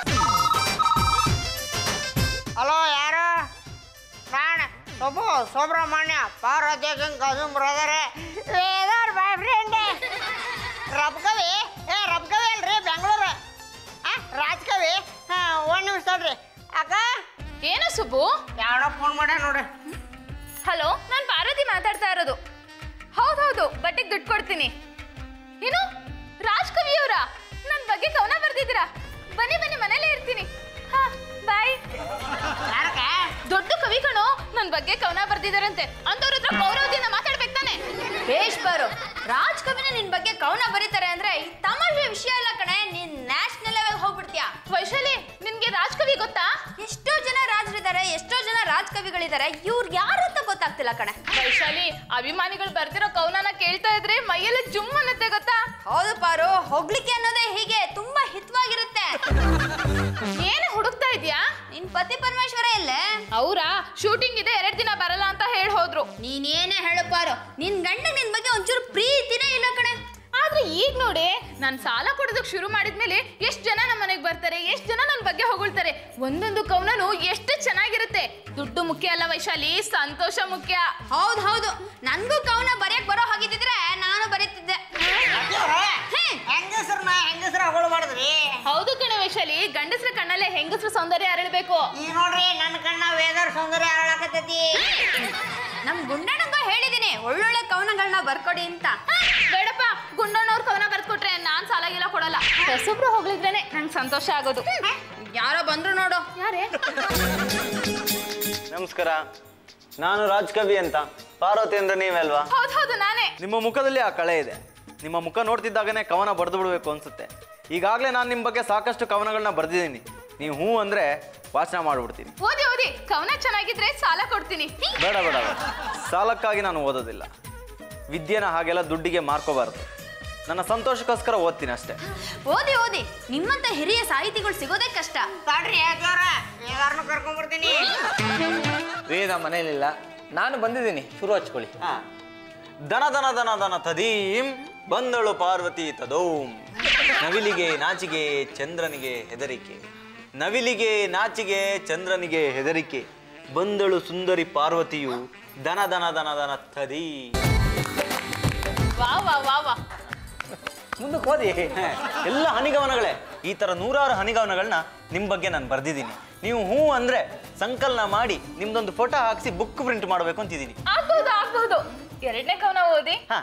[SPEAKER 5] ಹಲೋ ಯಾರು ನಾನು ಸೊಬು ಸುಬ್ರಹ್ಮಣ್ಯ ಪಾರ್ವತಿ ಕಸಿನ್ ಬ್ರದರ್ ವೇದರ್ ಬಾಯ್ ಫ್ರೆಂಡ್ ರಬ್ಕವಿ ಏ ರಬ್ಕವಿ ಅಲ್ರಿ ಬೆಂಗಳೂರು ಆ ರಾಜ್ಕವಿ ಹಾಂ ಒಂದು ನಿಮಿಷ ತಡ್ರಿ ಅಕ್ಕ
[SPEAKER 2] ಏನು ಸುಬ್ಬು
[SPEAKER 5] ಯಾರೋ ಫೋನ್ ಮಾಡ್ಯ ನೋಡ್ರಿ
[SPEAKER 2] ಹಲೋ ನಾನು ಪಾರ್ವತಿ ಮಾತಾಡ್ತಾ ಇರೋದು ಹೌದೌದು ಬಟ್ಟೆಗೆ ದುಡ್ಡು ಕೊಡ್ತೀನಿ ಏನು ರಾಜ್ ಕವಿ ಅವರ ನನ್ನ ಬಗ್ಗೆ ಕವನ ಬರ್ದಿದ್ದೀರಾ ಬನ್ನಿ ಬನ್ನಿ ಮನೇಲೇ ಇರ್ತೀನಿ ಹಾ ಬಾಯ್
[SPEAKER 5] ಯಾರಕ್ಕ
[SPEAKER 2] ದೊಡ್ಡ ಬರೆದಿದಾರಂತೆ ಅಂತವ್ರ ಹತ್ರ ಗೌರವದಿಂದ ಮಾತಾಡ್ಬೇಕು ತಾನೆ
[SPEAKER 4] ಬೇಷ್ ಬಾರು ರಾಜ್ ಕವಿನ ನಿನ್ ಬಗ್ಗೆ ಕವನ ಬರೀತಾರೆ ಅಂದ್ರೆ ಈ ತಮಾಷೆ ವಿಷಯ ಇಲ್ಲ ಕಣೆ ನೀನ್ ನ್ಯಾಷನಲ್ ಲೆವೆಲ್ ಹೋಗ್ಬಿಡ್ತೀಯ
[SPEAKER 2] ವೈಶಾಲಿ ನಿನ್ಗೆ ರಾಜ್ಕವಿ ಗೊತ್ತಾ
[SPEAKER 4] ಎಷ್ಟೋ ಜನ ರಾಜರಿದ್ದಾರೆ ಎಷ್ಟೋ ಜನ ರಾಜ್ ಕವಿಗಳಿದ್ದಾರೆ ಇವ್ರು ಯಾರು ಅಂತ ಗೊತ್ತಾಗ್ತಿಲ್ಲ ಕಣೆ
[SPEAKER 2] ವೈಶಾಲಿ ಅಭಿಮಾನಿಗಳು ಬರ್ದಿರೋ ಕವನನ ಕೇಳ್ತಾ ಇದ್ರೆ ಮೈಯೆಲ್ಲ ಜುಮ್ ಅನ್ನತ್ತೆ ಗೊತ್ತಾ
[SPEAKER 4] ಹೌದು ಪಾರು ಹೊಗ್ಲಿಕ್ಕೆ ಅನ್ನೋದೇ ಹೀಗೆ ತುಂಬಾ ಹಿತವಾಗಿರುತ್ತೆ
[SPEAKER 2] ಏನು ಹುಡುಕ್ತಾ ಇದೀಯಾ
[SPEAKER 4] ನಿನ್ ಪತಿ ಪರಮೇಶ್ವರ ಇಲ್ಲೇ
[SPEAKER 2] ಅವ್ರಾ ಶೂಟಿಂಗ್ ಇದೆ ಎರಡ್ ದಿನ ಬರಲ್ಲ ಅಂತ ಹೇಳಿ ಹೋದ್ರು
[SPEAKER 4] ನೀನೇನೇ ಹೇಳು ಪಾರು ನಿನ್ ಗಂಡ ನಿನ್ ಬಗ್ಗೆ ಒಂಚೂರು ಪ್ರೀತಿನೇ ಇಲ್ಲ ಕಣೆ
[SPEAKER 2] ಆದ್ರೆ ಈಗ ನೋಡಿ ನಾನು ಸಾಲ ಕೊಡೋದಕ್ಕೆ ಶುರು ಮಾಡಿದ್ಮೇಲೆ ಎಷ್ಟು ಜನ ನಮ್ಮ ಮನೆಗೆ ಬರ್ತಾರೆ ಎಷ್ಟು ಜನ ನನ್ನ ಬಗ್ಗೆ ಹೊಗಳ್ತಾರೆ ಒಂದೊಂದು ಕವನನು ಎಷ್ಟು ಚೆನ್ನಾಗಿರುತ್ತೆ ದುಡ್ಡು ಮುಖ್ಯ ಅಲ್ಲ ವೈಶಾಲಿ ಸಂತೋಷ ಮುಖ್ಯ
[SPEAKER 4] ಹೌದು ಹೌದು ನನ್ಗೂ ಕವನ ಬರೆಯಕ್ ಬರೋ ಹಾಗಿದ್ದಿದ್ರೆ ನಾನು ಬರೀತಿದ್ದೆ
[SPEAKER 5] ಹೆಂಗಸ್ರನ್ನ ಹೆಂಗಸ್ರ ಹೊಗಳಬಾರ್ದ್ರಿ
[SPEAKER 2] ಹೌದು ಕಣೆ ವೈಶಾಲಿ ಗಂಡಸ್ರ ಕಣ್ಣಲ್ಲೇ ಹೆಂಗಸ್ರ ಸೌಂದರ್ಯ ಅರಳಬೇಕು
[SPEAKER 5] ಈ ನೋಡ್ರಿ ನನ್ನ ಕಣ್ಣ ವೇದರ್ ಸೌಂದರ್ಯ ಹಾಳಾಕತ್ತೈತಿ
[SPEAKER 4] ನಮ್ ಗುಂಡಣ್ಣಂಗ ಹೇಳಿದೀನಿ ಒಳ್ಳೊಳ್ಳೆ ಕವನಗಳನ್ನ ಬರ್ಕೊಡಿ ಅಂತ
[SPEAKER 2] ಬೇಡಪ್ಪ ಗುಂಡಣ್ಣವ್ರ ಕವನ ಬರ್ದ್ಕೊಟ್ರೆ ನಾನ್ ಸಾಲ ಗೀಲ ಕೊಡಲ್ಲ ಹೊಸಬ್ರು ಹೋಗ್ಲಿದ್ರೇನೆ ನಂಗೆ ಸಂತೋಷ ಆಗೋದು
[SPEAKER 4] ಯಾರೋ ಬಂದ್ರು ನೋಡು
[SPEAKER 2] ಯಾರೇ
[SPEAKER 1] ನಮಸ್ಕಾರ ನಾನು ರಾಜ್ ಕವಿ ಅಂತ ಪಾರ್ವತಿ ಅಂದ್ರೆ ನೀವಲ್ವಾ
[SPEAKER 2] ಹೌದು ಹೌದು ನಾನೇ
[SPEAKER 1] ನಿಮ್ಮ ಮುಖದಲ್ಲಿ ಆ ಕಳೆ ಇದೆ ನಿಮ್ಮ ಮುಖ ನೋಡ್ತಿದ್ದಾಗನೇ ಕವನ ಬರೆದು ಬಿಡಬೇಕು ಅನ್ಸುತ್ತೆ ಈಗಾಗಲೇ ನಾನು ನಿಮ್ಮ ಬಗ್ಗೆ ಸಾಕಷ್ಟು ಕವನಗಳನ್ನ ಬರೆದಿದ್ದೀನಿ ನೀವು ಹ್ಞೂ ಅಂದರೆ ವಾಚನ ಮಾಡಿಬಿಡ್ತೀನಿ
[SPEAKER 2] ಓದಿ ಓದಿ ಕವನ ಚೆನ್ನಾಗಿದ್ರೆ ಸಾಲ ಕೊಡ್ತೀನಿ
[SPEAKER 1] ಬೇಡ ಬೇಡ ಬೇಡ ಸಾಲಕ್ಕಾಗಿ ನಾನು ಓದೋದಿಲ್ಲ ವಿದ್ಯೆನ ಹಾಗೆಲ್ಲ ದುಡ್ಡಿಗೆ ಮಾರ್ಕೋಬಾರ್ದು ನನ್ನ ಸಂತೋಷಕ್ಕೋಸ್ಕರ ಓದ್ತೀನಿ ಅಷ್ಟೇ
[SPEAKER 4] ಓದಿ ಓದಿ ನಿಮ್ಮಂತ ಹಿರಿಯ ಸಾಹಿತಿಗಳು ಸಿಗೋದೇ ಕಷ್ಟ
[SPEAKER 5] ತಡ್ರಿ ಯಾಕ್ಯವ್ರ ಎಲ್ಲಾರನು ಕರ್ಕೊಂಡ್ಬರ್ತೀನಿ
[SPEAKER 3] ವೇದ ಮನೇಲಿಲ್ಲ ನಾನು ಬಂದಿದ್ದೀನಿ ಶುರು ಹಚ್ಕೊಳ್ಳಿ
[SPEAKER 1] ಹಾ. ದನ ದನ ದನ ದನ ತದೀಂ ಬಂದಳು ಪಾರ್ವತಿ ತದೋಂ ನವಿಲಿಗೆ ನಾಚಿಗೆ ಚಂದ್ರನಿಗೆ ಹೆದರಿಕೆ ನವಿಲಿಗೆ ನಾಚಿಗೆ ಚಂದ್ರನಿಗೆ ಹೆದರಿಕೆ ಬಂದಳು ಸುಂದರಿ ಪಾರ್ವತಿಯು ದನ ದನ ದನ ದನ ತದೀ
[SPEAKER 2] ವಾ ವಾ ವಾ ವಾ
[SPEAKER 1] ಮುಂದಕ್ಕೆ ಓದಿ ಎಲ್ಲ ಹನಿಗವನಗಳೇ ಈ ಥರ ನೂರಾರು ಹನಿಗವನಗಳನ್ನ ನಿಮ್ಮ ಬಗ್ಗೆ ನಾನು ಬರೆದಿದ್ದೀನಿ ನೀವು ಹ್ಞೂ ಅಂದರೆ ಸಂಕಲನ ಮಾಡಿ ನಿಮ್ದೊಂದು ಫೋಟೋ ಹಾಕಿಸಿ ಬುಕ್ ಪ್ರಿಂಟ್ ಮಾಡಬೇಕು ಅಂತಿದ್ದೀನಿ
[SPEAKER 2] ಆಗ್ಬಹುದು ಆಗ್ಬಹುದು ಎರಡನೇ ಕವನ ಓದಿ
[SPEAKER 1] ಹಾ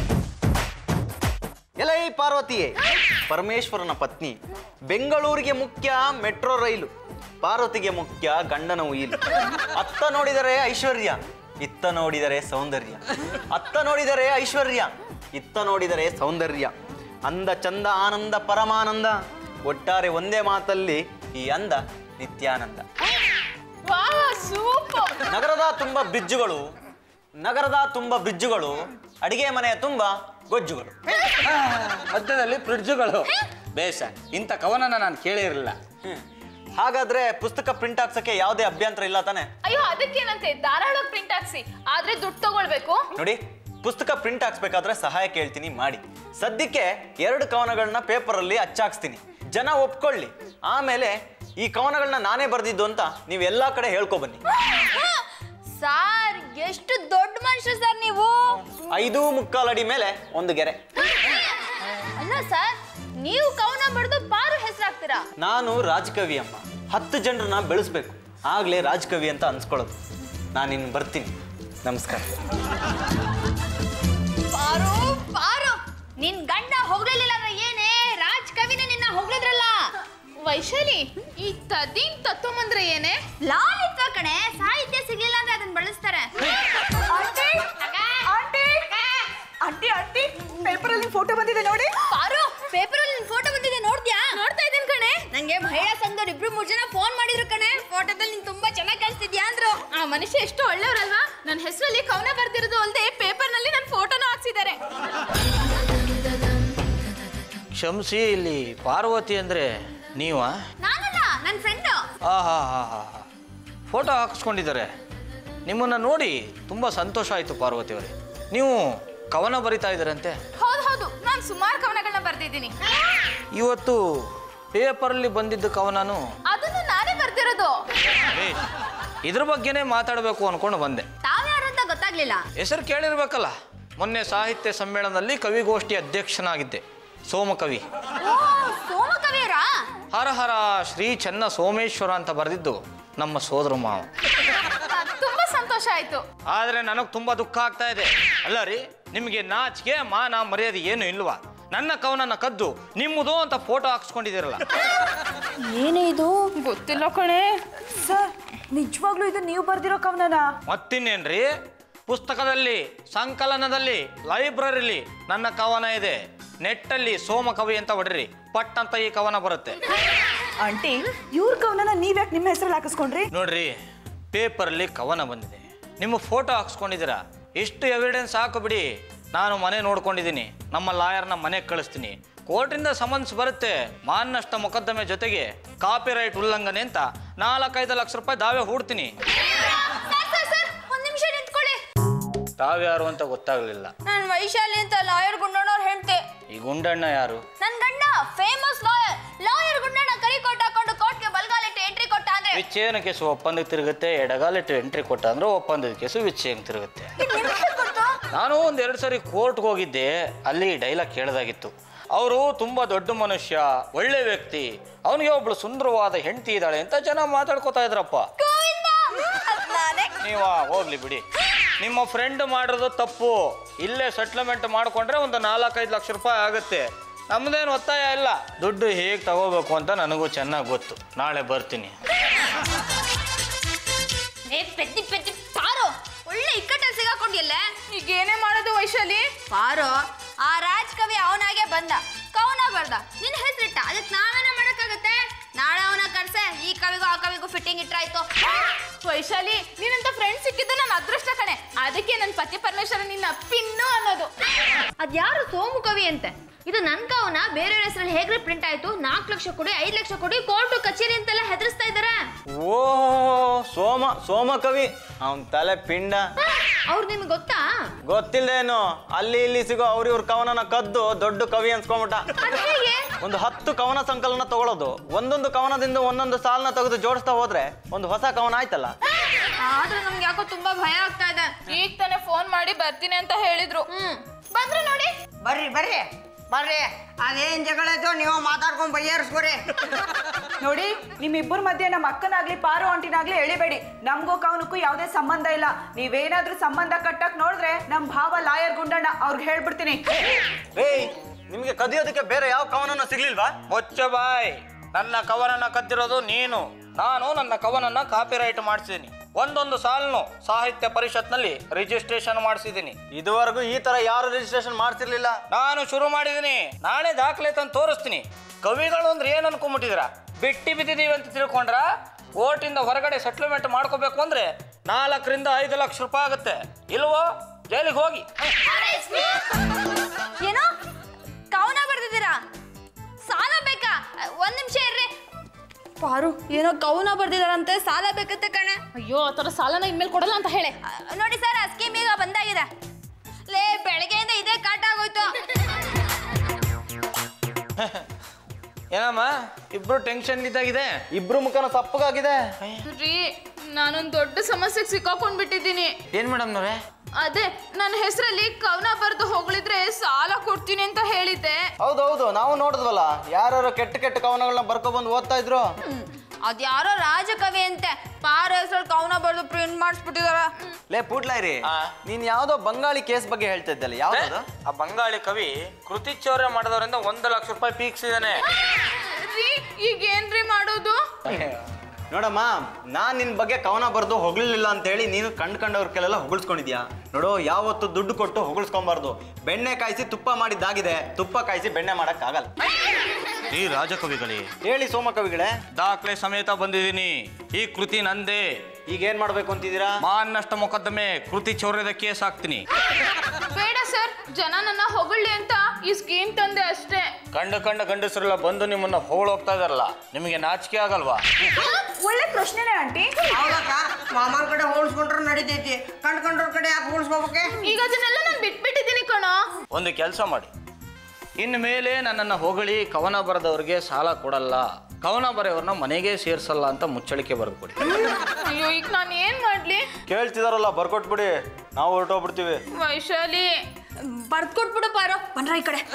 [SPEAKER 1] ಎಲೈ ಪಾರ್ವತಿಯೇ ಪರಮೇಶ್ವರನ ಪತ್ನಿ ಬೆಂಗಳೂರಿಗೆ ಮುಖ್ಯ ಮೆಟ್ರೋ ರೈಲು ಪಾರ್ವತಿಗೆ ಮುಖ್ಯ ಗಂಡನ ಉಯಿಲು ಅತ್ತ ನೋಡಿದರೆ ಐಶ್ವರ್ಯ ಇತ್ತ ನೋಡಿದರೆ ಸೌಂದರ್ಯ ಅತ್ತ ನೋಡಿದರೆ ಐಶ್ವರ್ಯ ಇತ್ತ ನೋಡಿದರೆ ಸೌಂದರ್ಯ ಅಂದ ಚಂದ ಆನಂದ ಪರಮಾನಂದ ಒಟ್ಟಾರೆ ಒಂದೇ ಮಾತಲ್ಲಿ ಈ ಅಂದ ನಿತ್ಯಾನಂದ
[SPEAKER 2] ವಾ ಸೂಪರ್
[SPEAKER 1] ನಗರದ ತುಂಬ ಬ್ರಿಡ್ಜುಗಳು ನಗರದ ತುಂಬ ಬ್ರಿಡ್ಜುಗಳು ಅಡಿಗೆ ಮನೆಯ ತುಂಬ ಗೊಜ್ಜುಗಳು
[SPEAKER 3] ಮಧ್ಯದಲ್ಲಿ ಫ್ರಿಡ್ಜುಗಳು ಬೇಷ ಇಂಥ ಕವನನ ನಾನು ಕೇಳೇ ಇರಲಿಲ್ಲ
[SPEAKER 1] ಹ್ಮ್. ಹಾಗಾದ್ರೆ ಪುಸ್ತಕ ಪ್ರಿಂಟ್ ಹಾಕ್ಸಕ್ಕೆ ಯಾವುದೇ ಅಭ್ಯಂತರ ಇಲ್ಲ ತಾನೆ
[SPEAKER 2] ಅಯ್ಯೋ ಅದಕ್ಕೇನಂತೆ ಧಾರಾಳವಾಗಿ ಪ್ರಿಂಟ್ ಹಾಕ್ಸಿ ಆದ್ರೆ ದುಡ್ಡು ತಗೊಳ್ಬೇಕು
[SPEAKER 1] ನೋಡಿ ಪುಸ್ತಕ ಪ್ರಿಂಟ್ ಹಾಕ್ಸ್ಬೇಕಾದ್ರೆ ಸಹಾಯ ಕೇಳ್ತೀನಿ ಮಾಡಿ ಸದ್ಯಕ್ಕೆ ಎರಡು ಕವನಗಳನ್ನ ಪೇಪರಲ್ಲಿ ಹಚ್ಚಾಕ್ಸ್ತೀನಿ ಜನ ಒಪ್ಕೊಳ್ಳಿ ಆಮೇಲೆ ಈ ಕವನಗಳನ್ನ ನಾನೇ ಬರೆದಿದ್ದು ಅಂತ ನೀವು ಎಲ್ಲಾ ಕಡೆ ಹೇಳ್ಕೊ ಬನ್ನಿ
[SPEAKER 4] ಸಾರ್ ಎಷ್ಟು ದೊಡ್ಡ ಮನುಷ್ಯ ಸರ್ ನೀವು
[SPEAKER 1] ಐದು ಮುಕ್ಕಾಲು ಅಡಿ ಮೇಲೆ ಒಂದು ಗೆರೆ
[SPEAKER 4] ಅಲ್ಲ ಸರ್ ನೀವು ಕವನ ಬರೆದು ಪಾರು ಹೆಸರಾಗ್ತೀರಾ
[SPEAKER 1] ನಾನು ರಾಜಕವಿ ಅಮ್ಮ ಹತ್ತು ಜನರನ್ನ ಬೆಳೆಸ್ಬೇಕು ಆಗ್ಲೇ ರಾಜಕವಿ ಅಂತ ಅನ್ಸ್ಕೊಳ್ಳೋದು ನಾನು ಇನ್ನು ಬರ್ತೀನಿ ನಮಸ್ಕಾರ
[SPEAKER 4] ಪಾರು ಪಾರು ನಿನ್ ಗಂಡ ಹೊಗಳಿಲ್ಲ ಅಂದ್ರೆ ಏನೇ ರಾಜ್ ಕವಿನ ನಿನ್ನ ಹೊಗಳಿದ್ರಲ್ಲ
[SPEAKER 2] ವೈಶಾಲಿ ಈ ತದೀನ್ ತತ್ವಮಂದ್ರೆ ಏನೇ
[SPEAKER 4] ಲಾಲಿತ್ವ ಕಣೆ ಸಾಹಿತ್ಯ ಸಿಗ್ಲಿಲ್ಲ ಅಂದ್ರೆ ಅದನ್ನ ಬಳಸ್ತಾರೆ
[SPEAKER 8] ಆಂಟಿ ಆಂಟಿ ಪೇಪರಲ್ಲಿ ಫೋಟೋ ಬಂದಿದೆ ನೋಡಿ
[SPEAKER 4] ಪಾರು ಪೇಪರ್ ಅಲ್ಲಿ ಫೋಟೋ ಬಂದಿದೆ ನೋಡ್ದ್ಯಾ ನೋಡ್ತಾ ಇದ್ದೇನೆ ಕಣೆ ನಂಗೆ ಮಹಿಳಾ ಸಂಘದವ್ರು ಇಬ್ರು ಮೂರ್ ಜನ ಫೋನ್ ಮಾಡಿದ್ರು ಕಣೆ ಫೋಟೋದಲ್ಲಿ ನೀನ್ ತುಂಬಾ ಚೆನ್ನಾಗಿ ಕಾಣಿಸ್ತಿದ್ಯಾ ಅಂದ್ರು
[SPEAKER 2] ಆ ಮನುಷ್ಯ ಎಷ್ಟು ಒಳ್ಳೆಯವರಲ್ವಾ ನನ್ನ ಹೆಸರಲ್ಲಿ ಕವನ ಬರ್ದಿರೋದು ಅಲ್ಲದೆ ಪೇಪರ್ನಲ್ಲಿ ನನ್ನ ಫೋಟೋನು ಹಾಕ್ಸಿದ್ದಾರೆ
[SPEAKER 3] ಕ್ಷಮಿಸಿ ಇಲ್ಲಿ ಪಾರ್ವತಿ ಅಂದರೆ ನೀವಾ
[SPEAKER 4] ನಾನಲ್ಲ ನನ್ನ ಫ್ರೆಂಡು
[SPEAKER 3] ಆ ಹಾ ಹಾ ಹಾ ಹಾ ಫೋಟೋ ಹಾಕಿಸ್ಕೊಂಡಿದ್ದಾರೆ ನಿಮ್ಮನ್ನು ನೋಡಿ ತುಂಬ ಸಂತೋಷ ಆಯಿತು ಪಾರ್ವತಿ ಅವರೇ ನೀವು ಕವನ ಬರಿತಾ ಇದ್ದೀರಂತೆ
[SPEAKER 2] ಹೌದು ಹೌದು ನಾನು ಸುಮಾರು ಕವನಗಳನ್ನ ಬರ್ದಿದ್ದೀನಿ
[SPEAKER 3] ಇವತ್ತು ಪೇಪರಲ್ಲಿ ಬಂದಿದ್ದ ಕವನನು
[SPEAKER 2] ಅದನ್ನು ನಾನೇ ಬರ್ದಿರೋದು
[SPEAKER 3] ಬೇಷ್. ಇದ್ರ ಬಗ್ಗೆನೇ ಮಾತಾಡಬೇಕು ಅನ್ಕೊಂಡು ಬಂದೆ
[SPEAKER 4] ತಾವ್ಯಾರು ಅಂತ ಗೊತ್ತಾಗ್ಲಿಲ್ಲ
[SPEAKER 3] ಹೆಸರು ಕೇಳಿರ್ಬೇಕಲ್ಲ ಮೊನ್ನೆ ಸಾಹಿತ್ಯ ಸಮ್ಮೇಳನದಲ್ಲಿ ಕವಿಗೋಷ್ಠಿ ಅಧ್ಯಕ್ಷನಾಗಿದ್ದೆ ಸೋಮಕವಿ
[SPEAKER 4] ಓ ಸೋಮಕವಿಯರಾ
[SPEAKER 3] ಹರ ಹರ ಶ್ರೀ ಚೆನ್ನ ಸೋಮೇಶ್ವರ ಅಂತ ಬರೆದಿದ್ದು ನಮ್ಮ ಸೋದರ ಮಾವ
[SPEAKER 2] ತುಂಬಾ ಸಂತೋಷ ಆಯ್ತು
[SPEAKER 3] ಆದರೆ ನನಗೆ ತುಂಬ ದುಃಖ ಆಗ್ತಾ ಇದೆ ಅಲ್ಲ ರೀ ನಿಮಗೆ ನಾಚಿಕೆ ಮಾನ ಮರ್ಯಾದೆ ಏನು ಇಲ್ವಾ ನನ್ನ ಕವನನ್ನ ಕದ್ದು ನಿಮ್ಮದು ಅಂತ ಫೋಟೋ ಹಾಕ್ಸ್ಕೊಂಡಿದ್ದೀರಲ್ಲ
[SPEAKER 4] ಏನೇ ಇದು
[SPEAKER 2] ಗೊತ್ತಿಲ್ಲ ಕಣೆ
[SPEAKER 8] ಸರ್ ನಿಜವಾಗ್ಲೂ ಇದು ನೀವು ಬರ್ದಿರೋ ಕವನನಾ
[SPEAKER 3] ಮತ್ತಿನ್ನೇನ್ರಿ ಪುಸ್ತಕದಲ್ಲಿ ಸಂಕಲನದಲ್ಲಿ ಲೈಬ್ರರಿಲಿ ನನ್ನ ಕವನ ಇದೆ ನೆಟ್ಟಲ್ಲಿ ಸೋಮ ಕವಿ ಅಂತ ಹೊಡ್ರಿ ಪಟ್ ಅಂತ ಈ ಕವನ ಬರುತ್ತೆ
[SPEAKER 8] ಆಂಟಿ ಇವ್ರ ಕವನನ ನೀವ್ಯಾಕೆ ನಿಮ್ಮ ಹೆಸರಲ್ಲಿ ಹಾಕಿಸ್ಕೊಂಡ್ರಿ
[SPEAKER 3] ನೋಡ್ರಿ ಪೇಪರಲ್ಲಿ ಕವನ ಬಂದಿದೆ ನಿಮ್ಮ ಫೋಟೋ ಹಾಕ್ಸ್ಕೊಂಡಿದ್ದೀರಾ ಎಷ್ಟು ಎವಿಡೆನ್ಸ್ ಹಾಕು ಬಿಡಿ ನಾನು ಮನೆ ನೋಡ್ಕೊಂಡಿದ್ದೀನಿ ನಮ್ಮ ಲಾಯರ್ನ ಮನೆಗೆ ಕಳಿಸ್ತೀನಿ ಕೋರ್ಟಿಂದ ಸಮನ್ಸ್ ಬರುತ್ತೆ ಮಾನನಷ್ಟ ಮೊಕದ್ದಮೆ ಜೊತೆಗೆ ಕಾಪಿ ರೈಟ್ ಉಲ್ಲಂಘನೆ ಅಂತ ನಾಲ್ಕೈದು ಲಕ್ಷ ರೂಪಾಯಿ ದಾವೆ ಹೂಡ್ತೀನಿ
[SPEAKER 4] ಸರ್ ಸರ್ ಸರ್ ಒಂದ್ ನಿಮಿಷ ನಿಂತ್ಕೊಳ್ಳಿ
[SPEAKER 3] ತಾವ್ಯಾರು ಅಂತ ಗೊತ್ತಾಗ್ಲಿಲ್ಲ
[SPEAKER 4] ನಾನು ವೈಶಾಲಿ ಅಂತ ಲಾಯರ್ ಗುಂಡಣ್ಣವ್ರ ಹೆಂಡ್ತಿ
[SPEAKER 3] ಈ ಗುಂಡಣ್ಣ ಯಾರು
[SPEAKER 4] ನನ್ ಗಂಡ ಫೇಮಸ್ ಲಾಯರ್ ಲಾಯರ್ ಗುಂಡಣ್ಣ ಕರಿ ಕೋಟ್ ಹಾಕೊಂಡು ಕೋರ್ಟ್ಗೆ ಬಲ್ಗಾಲಿಟ್ಟು ಎಂಟ್ರಿ ಕೊಟ್ಟ ಅಂದ್ರೆ
[SPEAKER 3] ವಿಚ್ಛೇದನ ಕೇಸು ಒಪ್ಪಂದಕ್ಕೆ ತಿರುಗುತ್ತೆ ಎಡಗಾಲಿಟ್ಟು ಎಂಟ್ರಿ ಕೊಟ್ಟ ಅಂದ್ರೆ ಒಪ್ಪಂದದ ಕೇಸು ವಿಚ್ಛೇದನ ತಿರುಗುತ್ತೆ
[SPEAKER 4] ಇದ್ ನಿಮ್ಗೆ ಗೊತ್ತು
[SPEAKER 3] ನಾನು ಒಂದ್ ಎರಡು ಸರಿ ಕೋರ್ಟ್ಗೆ ಹೋಗಿದ್ದೆ ಅಲ್ಲಿ ಡೈಲಾಗ್ ಕೇಳದಾಗಿತ್ತು ಅವರು ತುಂಬಾ ದೊಡ್ಡ ಮನುಷ್ಯ ಒಳ್ಳೆ ವ್ಯಕ್ತಿ ಅವನಿಗೆ ಒಬ್ಳು ಸುಂದರವಾದ ಹೆಂಡತಿ ಇದ್ದಾಳೆ ಅಂತ ಜನ ಮಾತಾಡ್ಕೋತಾ ಇದ್ರಪ್ಪ
[SPEAKER 4] ಗೋವಿಂದ ಅದ್ ನಾನೇ
[SPEAKER 3] ನೀವ ಹೋಗ್ಲಿ ಬಿಡಿ ನಿಮ್ಮ ಫ್ರೆಂಡ್ ಮಾಡಿರೋದು ತಪ್ಪು ಇಲ್ಲೇ ಸೆಟ್ಲ್ಮೆಂಟ್ ಮಾಡ್ಕೊಂಡ್ರೆ ಒಂದು ನಾಲ್ಕೈದು ಲಕ್ಷ ರೂಪಾಯಿ ಆಗುತ್ತೆ ನಮ್ದೇನು ಒತ್ತಾಯ ಇಲ್ಲ ದುಡ್ಡು ಹೇಗೆ ತಗೋಬೇಕು ಅಂತ ನನಗೂ ಚೆನ್ನಾಗಿ ಗೊತ್ತು ನಾಳೆ ಬರ್ತೀನಿ
[SPEAKER 4] ಏ ಪೆದ್ದಿ ಪೆದ್ದಿ ಪಾರು ಒಳ್ಳೆ ಇಕ್ಕಟ್ಟಲ್ಲಿ ಸಿಗಾಕೊಂಡಿಲ್ಲ
[SPEAKER 2] ಈಗ ಏನೇ ಮಾಡೋದು ವೈಶಾಲಿ
[SPEAKER 4] ಪಾರು ಆ ರಾಜ್ ಕವಿ ಅವನಾಗೆ ಬಂದ ಕವನ ಬರ್ದ ನಿನ್ ಹೆಸರಿಟ್ಟ ಅದಕ್ಕೆ ನಾವೇನ ಮಾಡಕ್ಕಾಗತ್ತೆ ನಾಳೆ ಅವನ ಕರ್ಸೆ ಈ ಕವಿಗೂ ಆ ಕವಿಗೂ ಫಿಟ್ಟಿಂಗ್ ಇಟ್ರಾಯ್ತು
[SPEAKER 2] ವೈಶಾಲಿ ನೀನಂತ ಫ್ರೆಂಡ್ ಸಿಕ್ಕಿದ್ದು ನನ್ನ ಅದೃಷ್ಟ ಕಣೆ ಅದಕ್ಕೆ ನನ್ನ ಪತಿ ಪರಮೇಶ್ವರ ನಿನ್ನ ಪಿನ್ನು ಅನ್ನೋದು
[SPEAKER 4] ಅದ್ಯಾರು ಸೋಮು ಕವಿ ಅಂತೆ ಇದು ನನ್ ಕವನ ಬೇರೆಯವ್ರ ಹೆಸರಲ್ಲಿ ಹೇಗ್ರೆ ಪ್ರಿಂಟ್ ಆಯ್ತು ನಾಲ್ಕು ಲಕ್ಷ ಕೊಡಿ ಐದು ಲಕ್ಷ ಕೊಡಿ ಕೋರ್ಟು ಕಚೇರಿ ಅಂತೆಲ್ಲ ಹೆದರ್ಸ್ತಾ ಇದಾರೆ
[SPEAKER 1] ಓ ಸೋಮ ಸೋಮ ಕವಿ ಅವನ್ ತಲೆ ಪಿಂಡ
[SPEAKER 4] ಅವ್ರು ನಿಮ್ಗೆ ಗೊತ್ತಾ
[SPEAKER 1] ಗೊತ್ತಿಲ್ದೇನು ಅಲ್ಲಿ ಇಲ್ಲಿ ಸಿಗೋ ಅವ್ರ ಇವ್ರ ಕವನನ ಕದ್ದು ದೊಡ್ಡ ಕವಿ ಅನ್ಸ್ಕೊಂಬಿಟ್ಟ
[SPEAKER 4] ಅದ್ ಹೇಗೆ
[SPEAKER 1] ಒಂದು ಹತ್ತು ಕವನ ಸಂಕಲನ ತಗೊಳ್ಳೋದು ಒಂದೊಂದು ಕವನದಿಂದ ಒಂದೊಂದು ಸಾಲನ್ನ ತೆಗೆದು ಜೋಡಿಸ್ತಾ ಹೋದ್ರೆ ಒಂದು ಹೊಸ ಕವನ ಆಯ್ತಲ್ಲ
[SPEAKER 4] ಆದ್ರೆ ನಮ್ಗೆ ಯಾಕೋ ತುಂಬಾ ಭಯ ಆಗ್ತಾ ಇದೆ
[SPEAKER 2] ಈಗ ತಾನೇ ಫೋನ್ ಮಾಡಿ ಬರ್ತೀನಿ ಅಂತ ಹೇಳಿದ್ರು
[SPEAKER 4] ಹ್ಮ್
[SPEAKER 2] ಬಂದ್ರೆ ನೋಡಿ
[SPEAKER 5] ಬರ್ರಿ ಬರ್ರಿ ಬರ್ರಿ ಅದೇನ್ ಜಗಳ ಐತೋ ನೀವು ಮಾತಾಡ್ಕೊಂಡ್ ಬಗೆಹರಿಸ್ಕೊರಿ
[SPEAKER 8] ನೋಡಿ ನಿಮ್ಮಿಬ್ಬರ ಮಧ್ಯೆ ನಮ್ಮ ಅಕ್ಕನಾಗ್ಲಿ ಪಾರು ಆಂಟಿನಾಗ್ಲಿ ಎಳಿಬೇಡಿ ನಮಗೂ ಕವನಕ್ಕೂ ಯಾವುದೇ ಸಂಬಂಧ ಇಲ್ಲ ನೀವೇನಾದ್ರೂ ಸಂಬಂಧ ಕಟ್ಟಕ್ ನೋಡಿದ್ರೆ ನಮ್ ಭಾವ ಲಾಯರ್ ಗುಂಡಣ್ಣ ಅವ್ರಿಗೆ ಹೇಳ್ಬಿಡ್ತೀನಿ
[SPEAKER 1] ಏಯ್ ನಿಮ್ಗೆ ಕದಿಯೋದಕ್ಕೆ ಬೇರೆ ಯಾವ ಕವನನ ಸಿಗ್ಲಿಲ್ವಾ
[SPEAKER 3] ಮುಚ್ಚ ಬಾಯ್ ನನ್ನ ಕವನನ್ನ ಕದ್ದಿರೋದು ನೀನು ನಾನು ನನ್ನ ಕವನನ್ನ ಕಾಪಿರೈಟ್ ಮಾಡಿಸಿದ್ದೀನಿ ಒಂದೊಂದು ಸಾಲನ್ನು ಸಾಹಿತ್ಯ ಪರಿಷತ್ನಲ್ಲಿ ರಿಜಿಸ್ಟ್ರೇಷನ್ ಮಾಡಿಸಿದ್ದೀನಿ
[SPEAKER 1] ಇದುವರೆಗೂ ಈ ತರ ಯಾರು ರಿಜಿಸ್ಟ್ರೇಷನ್ ಮಾಡ್ತಿರ್ಲಿಲ್ಲ
[SPEAKER 3] ನಾನು ಶುರು ಮಾಡಿದ್ದೀನಿ ನಾಳೆ ದಾಖಲೆ ತಂದು ತೋರಿಸ್ತೀನಿ ಕವಿಗಳು ಅಂದ್ರೆ ಏನು ಅನ್ಕೊಂಬಿಟ್ಟಿದ್ರ ಬಿಟ್ಟಿ ಬಿದ್ದಿದೀವಿ ಅಂತ ತಿಳ್ಕೊಂಡ್ರ ಕೋರ್ಟಿಂದ ಹೊರಗಡೆ ಸೆಟ್ಲ್ಮೆಂಟ್ ಮಾಡ್ಕೋಬೇಕು ಅಂದ್ರೆ ನಾಲ್ಕರಿಂದ ಐದು ಲಕ್ಷ ರೂಪಾಯಿ ಆಗುತ್ತೆ ಇಲ್ವೋ ಜೈಲಿಗೆ ಹೋಗಿ
[SPEAKER 4] ಏನೋ ಕವನ ಬರ್ದಿದ್ದೀರಾ ಸಾಲ ಬೇಕಾ ಒಂದ್ ನಿಮಿಷ ಇರ್ರಿ ಪಾರು ಏನೋ ಕವನ ಬರ್ದಿದಾರಂತೆ ಸಾಲ ಬೇಕಂತೆ ಕಣೆ
[SPEAKER 2] ಅಯ್ಯೋ ಆ ಥರ ಸಾಲನ ಇನ್ಮೇಲೆ ಕೊಡಲ್ಲ ಅಂತ ಹೇಳೆ
[SPEAKER 4] ಅ, ನೋಡಿ ಸರ್ ಆ ಸ್ಕೀಮ್ ಈಗ ಬಂದಾಗಿದೆ ಲೇ ಬೆಳಗ್ಗೆಯಿಂದ ಇದೇ ಕಾಟ ಆಗೋಯ್ತು
[SPEAKER 3] ಏನಮ್ಮ ಇಬ್ರು ಟೆನ್ಷನ್ ಇದ್ದಾಗಿದೆ
[SPEAKER 1] ಇಬ್ರು ಮುಖನ ಸಪ್ಪಗಾಗಿದೆ
[SPEAKER 2] ರೀ ನಾನೊಂದು ದೊಡ್ಡ ಸಮಸ್ಯೆಗೆ ಸಿಕ್ಕಾಕೊಂಡ್ಬಿಟ್ಟಿದ್ದೀನಿ
[SPEAKER 3] ಏನ್ ಮೇಡಮ್ನವ್ರೆ
[SPEAKER 2] ಅದೇ ನನ್ನ ಹೆಸರಲ್ಲಿ ಕವನ ಬರೆದು ಹೊಗಳಿದ್ರೆ ಸಾಲ ಕೊಡ್ತೀನಿ ಅಂತ ಹೇಳಿದ್ದೆ
[SPEAKER 1] ಹೌದೌದು ನಾವು ನೋಡಿದ್ವಲ್ಲ ಯಾರು ಕೆಟ್ಟ ಕೆಟ್ಟ ಕವನಗಳನ್ನ ಬರ್ಕೊಬಂದು ಓದ್ತಾ ಇದ್ರು
[SPEAKER 4] ಅದ್ಯಾರೋ ರಾಜಕವಿ ಅಂತೆ ಪಾರ ಹೆಸರು ಕವನ ಬರ್ದು ಪ್ರಿಂಟ್ ಮಾಡಿಸ್ಬಿಟ್ಟಿದಾರ
[SPEAKER 1] ಲೇ ಪೂಟ್ಲಾಯ್ರಿ
[SPEAKER 3] ಆ.
[SPEAKER 1] ನೀನ್ ಯಾವ್ದೋ ಬಂಗಾಳಿ ಕೇಸ್ ಬಗ್ಗೆ ಹೇಳ್ತಾ ಇದ್ದಲ್ಲ ಯಾವ್ದು
[SPEAKER 3] ಆ ಬಂಗಾಳಿ ಕವಿ ಕೃತಿ ಚೌರ್ಯ ಮಾಡಿದವರಿಂದ ಒಂದು ಲಕ್ಷ ರೂಪಾಯಿ ಪೀಕ್ಸಿದಾನೆ
[SPEAKER 2] ರೀ ಈಗ ಏನ್ರಿ ಮಾಡೋದು
[SPEAKER 1] ನೋಡಮ್ಮ ನಾನ್ ನಿನ್ ಬಗ್ಗೆ ಕವನ ಬರ್ದು ಹೊಗಳಿಲ್ಲ ಅಂತ ಹೇಳಿ ನೀನು ಕಂಡ್ ಕಂಡವ್ರ ಕೆಲೆಲ್ಲ ಹೊಗಳ್ಸ್ಕೊಂಡಿದ್ಯಾ ನೋಡು ಯಾವತ್ತು ದುಡ್ಡು ಕೊಟ್ಟು ಹೊಗಳ್ಸ್ಕೊಂಬಾರ್ದು ಬೆಣ್ಣೆ ಕಾಯಿಸಿ ತುಪ್ಪ ಮಾಡಿದ್ದಾಗಿದೆ ತುಪ್ಪ ಕಾಯಿಸಿ ಬೆಣ್ಣೆ ಮಾಡಕ್ ಆಗಲ್ಲ
[SPEAKER 3] ಈ ರಾಜಕವಿಗಳೇ
[SPEAKER 1] ಹೇಳಿ ಸೋಮ ಕವಿಗಳೇ
[SPEAKER 3] ದಾಖಲೆ ಸಮೇತ ಬಂದಿದ್ದೀನಿ ಈ ಕೃತಿ ನಂದೇ
[SPEAKER 1] ಈಗ ಏನ್ ಮಾಡ್ಬೇಕು ಅಂತಿದ್ದೀರಾ
[SPEAKER 3] ಮಾನನಷ್ಟ ಮೊಕದ್ದಮೆ ಕೃತಿ ಚೌರ್ಯದ ಕೇಸ್ ಹಾಕ್ತೀನಿ
[SPEAKER 2] ಬೇಡ ಸರ್ ಜನ ನನ್ನ ಹೊಗಳ್ಳಿ ಅಂತ ಈ ಸ್ಕೀಮ್ ತಂದೆ ಅಷ್ಟೇ
[SPEAKER 3] ಕಂಡ ಕಂಡ ಗಂಡಸರೆಲ್ಲ ಬಂದು ನಿಮ್ಮನ್ನ ಹೋಗ್ತಾ ಇದಾರಲ್ಲ ನಿಮಗೆ ನಾಚಿಕೆ ಆಗಲ್ವಾ
[SPEAKER 8] ಒಳ್ಳೆ ಪ್ರಶ್ನೆನೇ ಆಂಟಿ
[SPEAKER 5] ಹೌದಕ್ಕ ಮಾಮನ ಕಡೆ ಹೋಲಿಸ್ಕೊಂಡ್ರೆ ನಡೀತೈತಿ ಕಂಡ್ಕೊಂಡ್ರ ಕಡೆ ಯಾಕೆ ಹೋಲಿಸ್ಕೋಬೇಕೆ
[SPEAKER 2] ಈಗ ಅದನ್ನೆಲ್ಲ ನಾನು ಬಿಟ್ಬಿಟ್ಟಿದ್ದೀನಿ ಕಣೋ
[SPEAKER 3] ಒಂದು ಕೆಲಸ ಮಾಡಿ ಇನ್ನು ಮೇಲೆ ನನ್ನನ್ನು ಹೊಗಳಿ ಕವನ ಬರೆದವ್ರಿಗೆ ಸಾಲ ಕೊಡಲ್ಲ ಕವನ ಬರೆಯವ್ರನ್ನ ಮನೆಗೆ ಸೇರಿಸಲ್ಲ ಅಂತ ಮುಚ್ಚಳಿಕೆ ಬರೆದು ಕೊಡಿ
[SPEAKER 2] ಅಯ್ಯೋ ಈಗ ನಾನು ಏನ್ ಮಾಡ್ಲಿ
[SPEAKER 1] ಕೇಳ್ತಿದಾರಲ್ಲ ಬರ್ಕೊಟ್ಬಿಡಿ ನಾವು ಹೊರಟೋಗ್ಬಿಡ್ತೀವಿ
[SPEAKER 2] ವೈಶಾಲಿ
[SPEAKER 4] ಬರ್ದ್ಕೊಟ್ಬಿಡು ಪಾರು ಬನ್ರ ಈ ಕಡೆ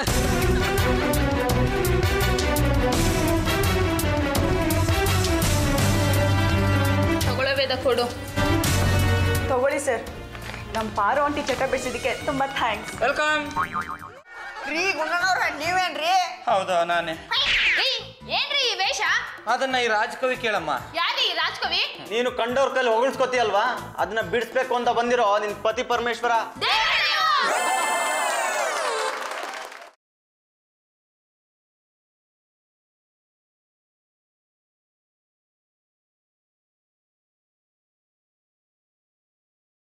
[SPEAKER 2] ತಗೊಳ್ಳೋ ವೇದ ಕೊಡು
[SPEAKER 8] ತಗೊಳ್ಳಿ ಸರ್ ನಮ್ಮ ಪಾರು ಆಂಟಿ ಚಟ ಬಿಡಿಸಿದ್ದಕ್ಕೆ ತುಂಬಾ ಥ್ಯಾಂಕ್ಸ್
[SPEAKER 3] ವೆಲ್ಕಮ್
[SPEAKER 5] ರೀ ಗುಂಡನವ್ರ ನೀವೇನ್ರಿ
[SPEAKER 3] ಹೌದಾ ನಾನೇ
[SPEAKER 4] ಏಯ್, ಏನ್ರಿ ಈ ವೇಷ
[SPEAKER 3] ಅದನ್ನ ಈ ರಾಜಕವಿ ಕೇಳಮ್ಮ
[SPEAKER 2] ಯಾರೀ ರಾಜ್ಕವಿ
[SPEAKER 1] ನೀನು ಕಂಡವ್ರ ಕೈಲಿ ಹೊಗಳಿಸ್ಕೊತೀಯಲ್ವಾ ಅದನ್ನ ಬಿಡಿಸ್ಬೇಕು ಅಂತ ಬಂದಿರೋ ನಿನ್ ಪತಿ ಪರಮೇಶ್ವರ
[SPEAKER 2] ದೇವ್ರೇ!